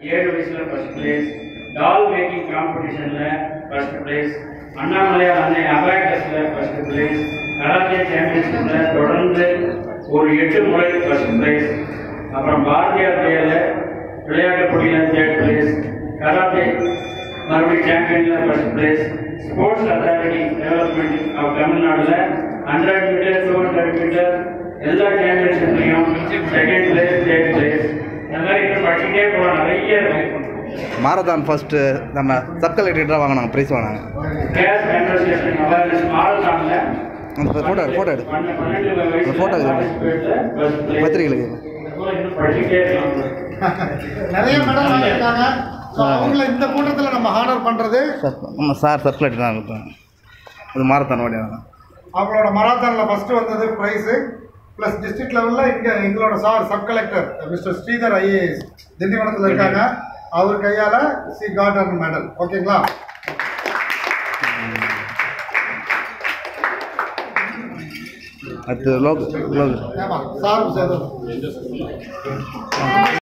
ஏழு வயசுல first place doll making காம்படிஷன்ல ஃபர்ஸ்ட் பிளேஸ் அண்ணாமலையார் அன்னை அபாயகஸ்ல ஃபர்ஸ்ட் பிளேஸ் கராத்தே சாம்பியன்ஷிப்ல தொடர்ந்து ஒரு எட்டு முறை ஃபர்ஸ்ட் பிளேஸ் அப்புறம் பாரதியார் டேல விளையாட்டு போட்டியில தேர்ட் பிளேஸ் கராத்தே மறுபடியும் சாம்பியன்ல first place sports authority development of தமிழ்நாடுல hundred metre two hundred metre எல்லா சாம்பியன்ஷிப்லையும் செகண்ட் பிளேஸ் தேர்ட் பிளேஸ் இந்த மாதிரி இன்னும் படிச்சுட்டே போகலாம் நிறைய இருக்கு மாரத்தான் ஃபஸ்ட்டு நம்ம சப் கலெக்டராக வாங்கினாங்க ப்ரைஸ் வாங்கினாங்க கேஸ் கன்வர்சேஷன் அவேர்னஸ் மாரத்தான்ல அந்த ஃபோட்டோ எடு ஃபோட்டோ எடு பன்ன- பன்னெண்டு வயசுல அந்த photo இது. participate-ல first place. பத்திரிகைகளுக்கு இதெல்லாம் இன்னும் படிச்சுட்டே இருக்கலாம் நிறைய மெடல் வாங்கியிருக்காங்க ஸோ அவங்கள இந்த கூட்டத்தில் நம்ம ஹானர் பண்ணுறது நம்ம சார் சப் கலெக்டர் தான் இருப்பேன் இது மாரத்தான் ஓடினாங்க அவங்களோட மராத்தானில் ஃபஸ்ட்டு வந்தது ப்ரைஸு ப்ளஸ் டிஸ்ட்ரிக்ட் லெவலில் இங்கே எங்களோட sir sub collector mister Sridhar IAS திண்டிவனத்தில் இருக்காங்க அவர் கையால் சி கார்டன் மெடல் ஓகேங்களா அடுத்து லோக் லோக் ஆமாம் சார் சேர்ந்து